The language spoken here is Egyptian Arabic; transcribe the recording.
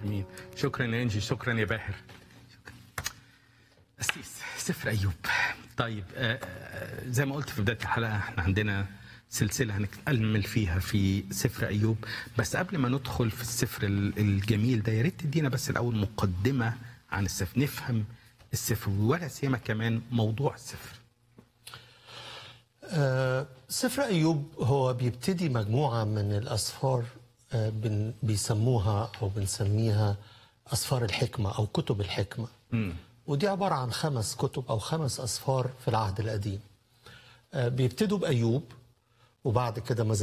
امين شكرا يا انجي شكرا يا باهر أسيس سفر أيوب طيب آه، آه، زي ما قلت في بداية الحلقة احنا عندنا سلسلة هنتأمل فيها في سفر أيوب بس قبل ما ندخل في السفر ال- الجميل ده يا ريت تدينا بس الأول مقدمة عن السفر نفهم السفر ولا سيما كمان موضوع السفر آه، سفر أيوب هو بيبتدي مجموعة من الأسفار آه، بن- بيسموها أو بنسميها أسفار الحكمة أو كتب الحكمة ودي عبارة عن خمس كتب أو خمس أسفار في العهد القديم آه، بيبتدوا بأيوب وبعد كده ما